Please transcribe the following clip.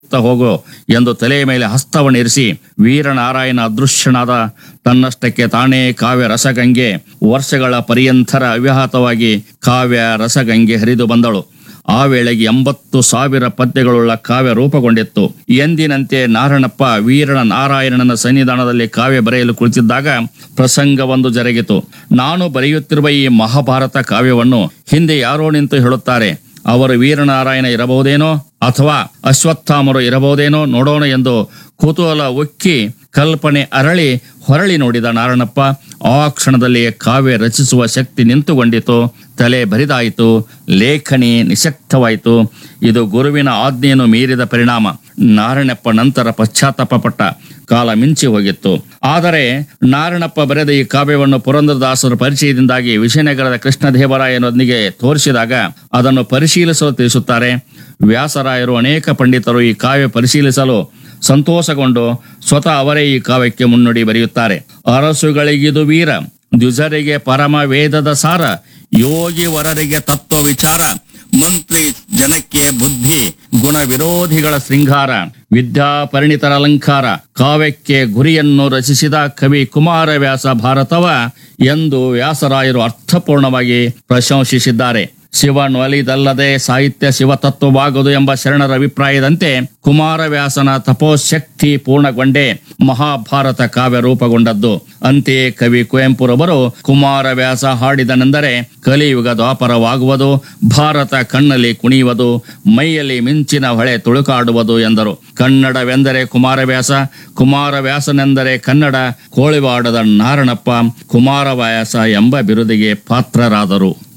ತ್ತ ಹೋಗು ಎಂದು ತಲೆಯ ಮೇಲೆ ಹಸ್ತವನ್ನಿರಿಸಿ ವೀರನಾರಾಯಣ ಅದೃಶ್ಯನಾದ ತನ್ನಷ್ಟಕ್ಕೆ ತಾನೇ ಕಾವ್ಯ ರಸಗಂಗೆ ವರ್ಷಗಳ ಪರ್ಯಂತರ ಅವ್ಯಾಹತವಾಗಿ ಕಾವ್ಯ ರಸಗಂಗೆ ಹರಿದು ಬಂದಳು ಆ ವೇಳೆಗೆ ಎಂಬತ್ತು ಸಾವಿರ ಪದ್ಯಗಳುಳ್ಳ ಕಾವ್ಯ ರೂಪುಗೊಂಡಿತ್ತು ಎಂದಿನಂತೆ ನಾರಣಪ್ಪ ವೀರನ ನಾರಾಯಣನ ಸನ್ನಿಧಾನದಲ್ಲಿ ಕಾವ್ಯ ಬರೆಯಲು ಕುಳಿತಿದ್ದಾಗ ಪ್ರಸಂಗವೊಂದು ಜರುಗಿತು ನಾನು ಬರೆಯುತ್ತಿರುವ ಈ ಮಹಾಭಾರತ ಕಾವ್ಯವನ್ನು ಹಿಂದೆ ಯಾರೋ ನಿಂತು ಹೇಳುತ್ತಾರೆ ಅವರು ವೀರನಾರಾಯಣ ಇರಬಹುದೇನೋ ಅಥವಾ ಅಶ್ವತ್ಥಾಮರು ಇರಬಹುದೇನೋ ನೋಡೋಣ ಎಂದು ಕುತೂಹಲ ಉಕ್ಕಿ ಕಲ್ಪನೆ ಅರಳಿ ಹೊರಳಿ ನೋಡಿದ ನಾರಣಪ್ಪ ಆ ಕ್ಷಣದಲ್ಲಿ ಕಾವ್ಯ ರಚಿಸುವ ಶಕ್ತಿ ನಿಂತುಕೊಂಡಿತು ತಲೆ ಬರಿದಾಯಿತು ಲೇಖನಿ ನಿಶಕ್ತವಾಯಿತು ಇದು ಗುರುವಿನ ಆಜ್ಞೆಯನ್ನು ಮೀರಿದ ಪರಿಣಾಮ ನಾರಣಪ್ಪ ನಂತರ ಪಶ್ಚಾತ್ತಾಪ ಪಟ್ಟ ಕಾಲ ಮಿಂಚಿ ಹೋಗಿತ್ತು ಆದರೆ ನಾರಣಪ್ಪ ಬರೆದ ಈ ಕಾವ್ಯವನ್ನು ಪುರಂದರದಾಸರ ಪರಿಚಯದಿಂದಾಗಿ ವಿಜಯನಗರದ ಕೃಷ್ಣದೇವರಾಯನೊಂದಿಗೆ ತೋರಿಸಿದಾಗ ಅದನ್ನು ಪರಿಶೀಲಿಸಲು ತಿಳಿಸುತ್ತಾರೆ ವ್ಯಾಸರಾಯರು ಅನೇಕ ಪಂಡಿತರು ಈ ಕಾವ್ಯ ಪರಿಶೀಲಿಸಲು ಸಂತೋಷಗೊಂಡು ಸ್ವತಃ ಅವರೇ ಈ ಕಾವ್ಯಕ್ಕೆ ಮುನ್ನುಡಿ ಬರೆಯುತ್ತಾರೆ ಅರಸುಗಳಿಗಿದು ವೀರ ದ್ವಿಜರಿಗೆ ಪರಮ ವೇದದ ಸಾರ ಯೋಗಿ ವರರಿಗೆ ತತ್ವ ವಿಚಾರ ಮಂತ್ರಿ ಜನಕ್ಕೆ ಬುದ್ಧಿ ಗುಣ ವಿರೋಧಿಗಳ ಶೃಂಗಾರ ವಿದ್ಯಾ ಪರಿಣಿತರ ಅಲಂಕಾರ ಕಾವ್ಯಕ್ಕೆ ಗುರಿಯನ್ನು ರಚಿಸಿದ ಕವಿ ಕುಮಾರವ್ಯಾಸ ಭಾರತವ ಎಂದು ವ್ಯಾಸರಾಯರು ಅರ್ಥಪೂರ್ಣವಾಗಿ ಪ್ರಶಂಸಿಸಿದ್ದಾರೆ ಶಿವನೊಲಿದಲ್ಲದೆ ಸಾಹಿತ್ಯ ಶಿವತತ್ವವಾಗದು ಎಂಬ ಶರಣರ ಅಭಿಪ್ರಾಯದಂತೆ ಕುಮಾರವ್ಯಾಸನ ತಪೋಶಕ್ತಿ ಪೂರ್ಣಗೊಂಡೇ ಮಹಾಭಾರತ ಕಾವ್ಯ ರೂಪುಗೊಂಡದ್ದು ಅಂತೆಯೇ ಕವಿ ಕುವೆಂಪುರವರು ಕುಮಾರವ್ಯಾಸ ಹಾಡಿದನೆಂದರೆ ಕಲಿಯುಗ ದ್ವಾಪರವಾಗುವುದು ಭಾರತ ಕಣ್ಣಲ್ಲಿ ಕುಣಿಯುವುದು ಮೈಯಲ್ಲಿ ಮಿಂಚಿನ ಹೊಳೆ ತುಳುಕಾಡುವುದು ಎಂದರು ಕನ್ನಡವೆಂದರೆ ಕುಮಾರವ್ಯಾಸ ಕುಮಾರವ್ಯಾಸನೆಂದರೆ ಕನ್ನಡ ಕೋಳಿವಾಡದ ನಾರಣಪ್ಪ ಕುಮಾರವ್ಯಾಸ ಎಂಬ ಬಿರುದಿಗೆ ಪಾತ್ರರಾದರು